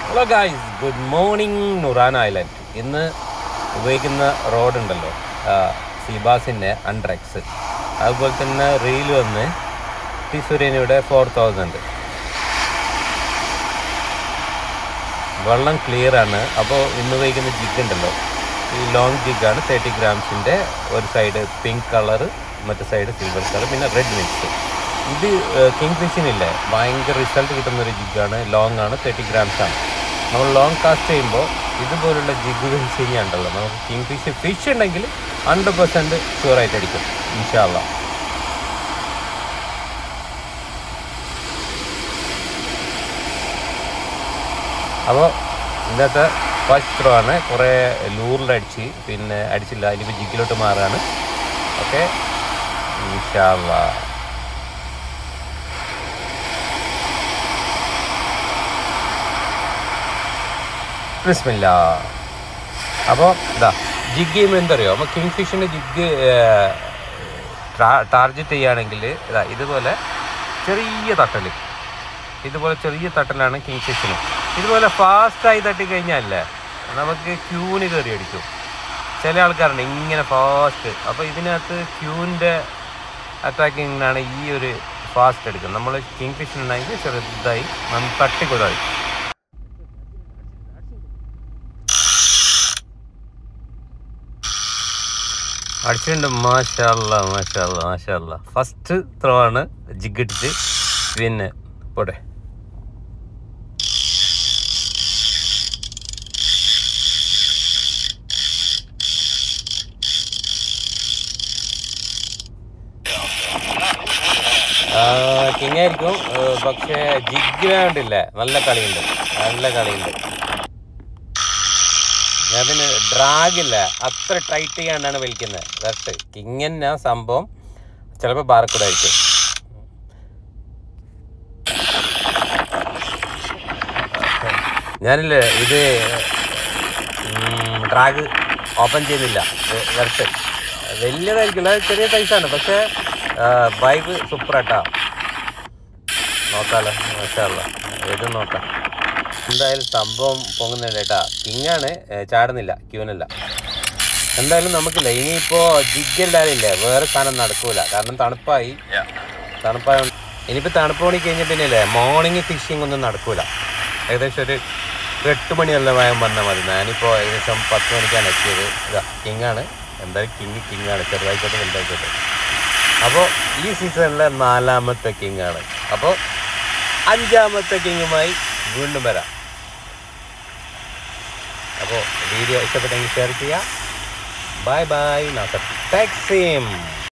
hello guys good morning Nuran island ഇന്ന് ഉപയോഗിക്കുന്ന road ഉണ്ടല്ലോ സിബാസിൻ്റെ അൺട്രെക്സ് അതുപോലെ തന്നെ റീൽ വന്ന് ടിസുരേനയുടെ ഫോർ തൗസൻഡ് വെള്ളം ക്ലിയർ ആണ് അപ്പോൾ ഇന്ന് ഉപയോഗിക്കുന്ന ജിഗ് ഉണ്ടല്ലോ ഈ ലോങ് ജിഗാണ് തേർട്ടി ഗ്രാംസിൻ്റെ ഒരു സൈഡ് പിങ്ക് കളറ് മറ്റേ സൈഡ് സിൽവർ കളർ പിന്നെ റെഡ് മിക്സ് ഇത് കിങ് ഫിഷിനില്ലേ ഭയങ്കര റിസൾട്ട് കിട്ടുന്ന ഒരു ജിഗാണ് ലോങ് ആണ് തേർട്ടി ഗ്രാംസ് ആണ് നമ്മൾ ലോങ് കാസ്റ്റ് ചെയ്യുമ്പോൾ ഇതുപോലുള്ള ജിഗ് വെച്ച് കഴിഞ്ഞാൽ ഉണ്ടല്ലോ നമുക്ക് കിങ് ഫിഷ് ഫിഷ് ഉണ്ടെങ്കിൽ ഹൺഡ്രഡ് പെർസെൻറ്റ് ഷുവറായിട്ട് അടിക്കും ഇൻഷാല്ല അപ്പോൾ ഇന്നത്തെ ഫസ്റ്റ് ത്രോ ആണ് കുറേ ലൂറിലടിച്ച് പിന്നെ അടിച്ചില്ല അതിലിപ്പോൾ ജിഗിലോട്ട് മാറുകയാണ് ഓക്കെ ഇൻഷാല്ല ബിസ്മില്ല അപ്പോൾ ഇതാ ജിഗ് ചെയ്യുമ്പോൾ എന്തറിയോ അപ്പോൾ കിങ് ഫിഷിൻ്റെ ജിഗ് ടാർഗറ്റ് ചെയ്യുകയാണെങ്കിൽ ഇതാ ഇതുപോലെ ചെറിയ തട്ടൽ ഇതുപോലെ ചെറിയ തട്ടലാണ് കിങ് ഫിഷിന് ഇതുപോലെ ഫാസ്റ്റായി തട്ടി കഴിഞ്ഞാലേ നമുക്ക് ക്യൂന് കയറി അടിക്കും ചില ആൾക്കാരുണ്ട് ഇങ്ങനെ ഫാസ്റ്റ് അപ്പോൾ ഇതിനകത്ത് ക്യൂവിൻ്റെ അറ്റാക്കിങ്ങിനാണ് ഈ ഒരു ഫാസ്റ്റ് എടുക്കുന്നത് നമ്മൾ കിങ് ഫിഷിനുണ്ടെങ്കിൽ ചെറുതായി നമ്മൾ തട്ടിക്കൊതായി അടിച്ചിട്ടുണ്ട് മാഷല്ല മാഷല്ല മാഷല്ല ഫസ്റ്റ് ത്രോ ആണ് ജിഗ് ഇട്ടിട്ട് പിന്നെ പോട്ടെ കിങ് ആയിരിക്കും ഏർ പക്ഷേ ജിഗ് വേണ്ടില്ല നല്ല കളിയുണ്ട് നല്ല കളിയുണ്ട് അതിന് ഡ്രാഗില്ല അത്ര ടൈറ്റ് ചെയ്യാണ്ടാണ് വലിക്കുന്നത് ദർട്ട് കിങ് തന്നെ സംഭവം ചിലപ്പോൾ ബാർക്കൂടെ ആയിരിക്കും ഞാനില്ലേ ഇത് ഡ്രാഗ് ഓപ്പൺ ചെയ്യുന്നില്ല ദർട്ട് വലിയതായിരിക്കില്ല ചെറിയ സൈസാണ് പക്ഷേ ബൈക്ക് സൂപ്പറാട്ടാ നോക്കാലോ മാഷാല്ല ഏത് നോക്കാം എന്തായാലും സംഭവം പൊങ്ങുന്നുണ്ട് കേട്ടാ കിങ്ങാണ് ചാടുന്നില്ല ക്യൂനല്ല എന്തായാലും നമുക്കില്ല ഇനിയിപ്പോൾ ജിഗ് എല്ലാവരും വേറെ സാധനം നടക്കൂല കാരണം തണുപ്പായി തണുപ്പായ ഇനിയിപ്പോൾ തണുപ്പ് മണി കഴിഞ്ഞ പിന്നെ അല്ലേ മോർണിംഗ് ഫിഷിംഗ് ഒന്നും നടക്കൂല ഏകദേശം ഒരു എട്ട് മണിയല്ല വായം വന്നാൽ മതി ഞാനിപ്പോൾ ഏകദേശം പത്ത് മണിക്കാണ് എത്തിയത് ഇതാ കിങ്ങാണ് എന്തായാലും കിങ് കിങ്ങാണ് ചെറുതായിക്കോട്ടെ വലുതായിക്കോട്ടെ അപ്പോൾ ഈ സീസണിലെ നാലാമത്തെ കിങ്ങാണ് അപ്പോൾ അഞ്ചാമത്തെ കിങ്ങുമായി വീണ്ടും വരാം അപ്പോൾ വീഡിയോ ഇഷ്ടപ്പെട്ടെങ്കിൽ ഷെയർ ചെയ്യുക ബൈ ബൈ നാസർ ടാക്സിം